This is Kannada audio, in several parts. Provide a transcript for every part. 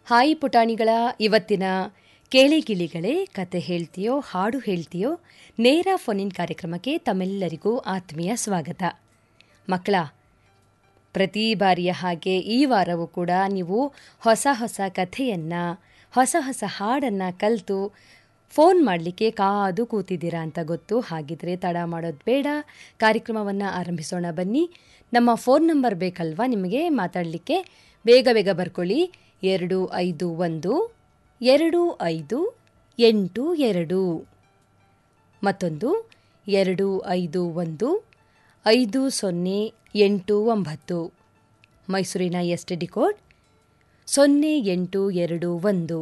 ಹಾಯ್ ಪುಟಾಣಿಗಳ ಇವತ್ತಿನ ಕೇಳಿಗಿಳಿಗಳೇ ಕತೆ ಹೇಳ್ತೀಯೋ ಹಾಡು ಹೇಳ್ತೀಯೋ ನೇರ ಫೋನಿನ್ ಕಾರ್ಯಕ್ರಮಕ್ಕೆ ತಮ್ಮೆಲ್ಲರಿಗೂ ಆತ್ಮೀಯ ಸ್ವಾಗತ ಮಕ್ಕಳ ಪ್ರತಿ ಬಾರಿಯ ಹಾಗೆ ಈ ವಾರವೂ ಕೂಡ ನೀವು ಹೊಸ ಹೊಸ ಕಥೆಯನ್ನು ಹೊಸ ಹೊಸ ಹಾಡನ್ನು ಕಲಿತು ಫೋನ್ ಮಾಡಲಿಕ್ಕೆ ಕಾದು ಕೂತಿದ್ದೀರಾ ಅಂತ ಗೊತ್ತು ಹಾಗಿದ್ರೆ ತಡ ಮಾಡೋದು ಬೇಡ ಕಾರ್ಯಕ್ರಮವನ್ನು ಆರಂಭಿಸೋಣ ಬನ್ನಿ ನಮ್ಮ ಫೋನ್ ನಂಬರ್ ಬೇಕಲ್ವಾ ನಿಮಗೆ ಮಾತಾಡಲಿಕ್ಕೆ ಬೇಗ ಬೇಗ ಬರ್ಕೊಳ್ಳಿ ಎರಡು ಐದು ಒಂದು ಎರಡು ಐದು ಎಂಟು ಎರಡು ಮತ್ತೊಂದು ಎರಡು ಐದು ಒಂದು ಐದು ಸೊನ್ನೆ ಎಂಟು ಒಂಬತ್ತು ಮೈಸೂರಿನ ಎಸ್ ಟಿ ಡಿ ಕೋಡ್ ಸೊನ್ನೆ ಎಂಟು ಎರಡು ಒಂದು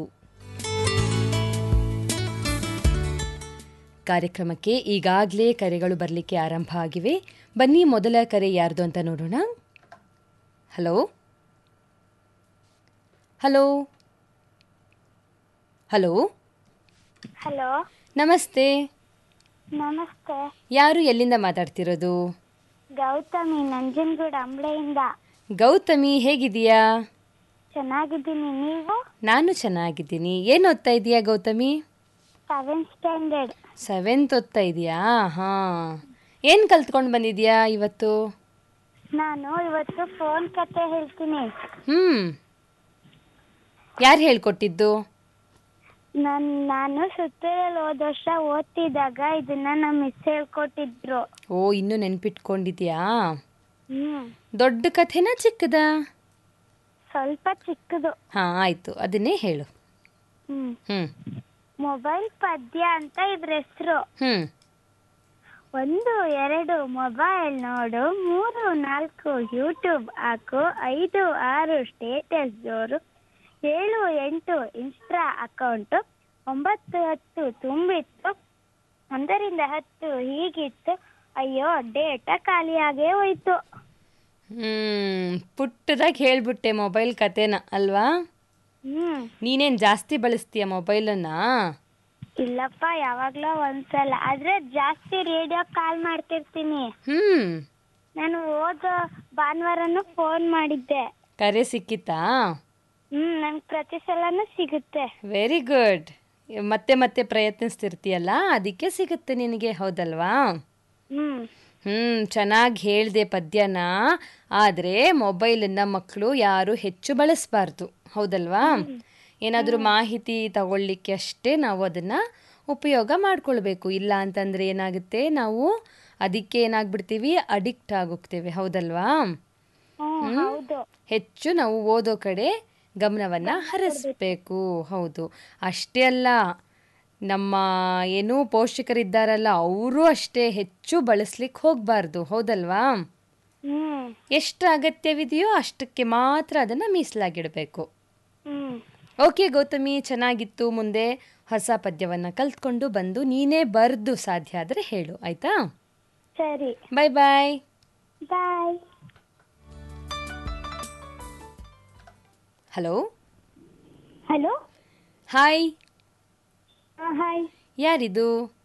ಕಾರ್ಯಕ್ರಮಕ್ಕೆ ಈಗಾಗಲೇ ಕರೆಗಳು ಬರಲಿಕ್ಕೆ ಆರಂಭ ಆಗಿವೆ ಬನ್ನಿ ಮೊದಲ ಕರೆ ಯಾರ್ದು ಅಂತ ನೋಡೋಣ ಹಲೋ ಹಲೋ ಹಲೋ ಹಲೋ ನಮಸ್ತೆ ನಮಸ್ತೆ ಯಾರು ಎಲ್ಲಿಂದ ಮಾತಾಡ್ತಿರೋದು ಗೌತಮಿ ನಂಜನಗೂಡು ಅಂಬ್ಳೆಯಿಂದ ಗೌತಮಿ ಹೇಗಿದೀಯಾ ಚೆನ್ನಾಗಿದ್ದೀನಿ ನೀವು ನಾನು ಚೆನ್ನಾಗಿದ್ದೀನಿ ಏನು ಓದ್ತಾ ಇದೀಯಾ ಗೌತಮಿ ಸೆವೆಂತ್ ಸ್ಟ್ಯಾಂಡರ್ಡ್ ಸೆವೆಂತ್ ಓದ್ತಾ ಇದೀಯಾ ಹಾಂ ಏನು ಕಲ್ತ್ಕೊಂಡು ಬಂದಿದ್ಯಾ ಇವತ್ತು ನಾನು ಇವತ್ತು ಫೋನ್ ಕತೆ ಹೇಳ್ತೀನಿ ಹ್ಞೂ ಯಾರು ಹೇಳ್ಕೊಟ್ಟಿದ್ದು ನನ್ ನಾನು ಸುತ್ತೂರಲ್ಲಿ ಹೋದ ವರ್ಷ ಓದ್ತಿದ್ದಾಗ ಇದನ್ನ ನಮ್ಮ ಮಿಸ್ ಹೇಳ್ಕೊಟ್ಟಿದ್ರು ಓ ಇನ್ನೂ ನೆನ್ಪಿಟ್ಕೊಂಡಿದ್ಯಾ ಹ್ಮ್ ದೊಡ್ಡ ಕಥೆನಾ ಚಿಕ್ಕದಾ ಸ್ವಲ್ಪ ಚಿಕ್ಕದು ಹಾಂ ಆಯಿತು ಅದನ್ನೇ ಹೇಳು ಹ್ಮ್ ಹ್ಞೂ ಮೊಬೈಲ್ ಪದ್ಯ ಅಂತ ಇದ್ರ ಹೆಸರು ಹ್ಞೂ ಒಂದು ಎರಡು ಮೊಬೈಲ್ ನೋಡು ಮೂರು ನಾಲ್ಕು ಯೂಟ್ಯೂಬ್ ಹಾಕು ಐದು ಆರು ಸ್ಟೇಟಸ್ ಜೋರು ಏಳು ಎಂಟು ಇನ್ಸ್ಟಾ ಅಕೌಂಟು ಒಂಬತ್ತು ಹತ್ತು ತುಂಬಿತ್ತು ಒಂದರಿಂದ ಹತ್ತು ಹೀಗಿತ್ತು ಅಯ್ಯೋ ಡೇಟಾ ಖಾಲಿಯಾಗೇ ಹೋಯ್ತು ಹ್ಮ್ ಪುಟ್ಟದಾಗಿ ಹೇಳ್ಬಿಟ್ಟೆ ಮೊಬೈಲ್ ಕತೆನ ಅಲ್ವಾ ಹ್ಮ್ ನೀನೇನು ಜಾಸ್ತಿ ಬಳಸ್ತೀಯ ಮೊಬೈಲನ್ನ ಇಲ್ಲಪ್ಪ ಯಾವಾಗ್ಲೋ ಒಂದ್ಸಲ ಆದ್ರೆ ಜಾಸ್ತಿ ರೇಡಿಯೋ ಕಾಲ್ ಮಾಡ್ತಿರ್ತೀನಿ ಹ್ಮ್ ನಾನು ಹೋದ ಭಾನುವಾರನು ಫೋನ್ ಮಾಡಿದ್ದೆ ಕರೆ ಸಿಕ್ಕಿತಾ ಹ್ಮ್ ನಂಗೆ ಪ್ರತಿ ಸಲನೂ ಸಿಗುತ್ತೆ ವೆರಿ ಗುಡ್ ಮತ್ತೆ ಮತ್ತೆ ಪ್ರಯತ್ನಿಸ್ತಿರ್ತೀಯಲ್ಲ ಅದಕ್ಕೆ ಸಿಗುತ್ತೆ ನಿನಗೆ ಹೌದಲ್ವಾ ಹ್ಮ್ ಹ್ಮ್ ಚೆನ್ನಾಗಿ ಹೇಳ್ದೆ ಪದ್ಯನ ಆದರೆ ಮೊಬೈಲನ್ನ ಮಕ್ಕಳು ಯಾರು ಹೆಚ್ಚು ಬಳಸಬಾರ್ದು ಹೌದಲ್ವಾ ಏನಾದರೂ ಮಾಹಿತಿ ತಗೊಳ್ಳಿಕ್ಕೆ ಅಷ್ಟೇ ನಾವು ಅದನ್ನು ಉಪಯೋಗ ಮಾಡ್ಕೊಳ್ಬೇಕು ಇಲ್ಲ ಅಂತಂದರೆ ಏನಾಗುತ್ತೆ ನಾವು ಅದಕ್ಕೆ ಏನಾಗ್ಬಿಡ್ತೀವಿ ಅಡಿಕ್ಟ್ ಆಗೋಗ್ತೇವೆ ಹೌದಲ್ವಾ ಹ್ಮ್ ಹೌದು ಹೆಚ್ಚು ನಾವು ಓದೋ ಕಡೆ ಗಮನವನ್ನು ಹರಿಸ್ಬೇಕು ಹೌದು ಅಷ್ಟೇ ಅಲ್ಲ ನಮ್ಮ ಏನು ಪೋಷಕರಿದ್ದಾರಲ್ಲ ಅವರು ಅಷ್ಟೇ ಹೆಚ್ಚು ಬಳಸ್ಲಿಕ್ಕೆ ಹೋಗಬಾರ್ದು ಹೌದಲ್ವಾ ಹ್ಮ್ ಎಷ್ಟು ಅಗತ್ಯವಿದೆಯೋ ಅಷ್ಟಕ್ಕೆ ಮಾತ್ರ ಅದನ್ನು ಮೀಸಲಾಗಿಡಬೇಕು ಹ್ಮ್ ಓಕೆ ಗೌತಮಿ ಚೆನ್ನಾಗಿತ್ತು ಮುಂದೆ ಹೊಸ ಪದ್ಯವನ್ನು ಕಲ್ತ್ಕೊಂಡು ಬಂದು ನೀನೇ ಬರೆದು ಸಾಧ್ಯ ಆದರೆ ಹೇಳು ಆಯಿತಾ ಸರಿ bye bye bye hello hello hi hi ಯಾರಿದು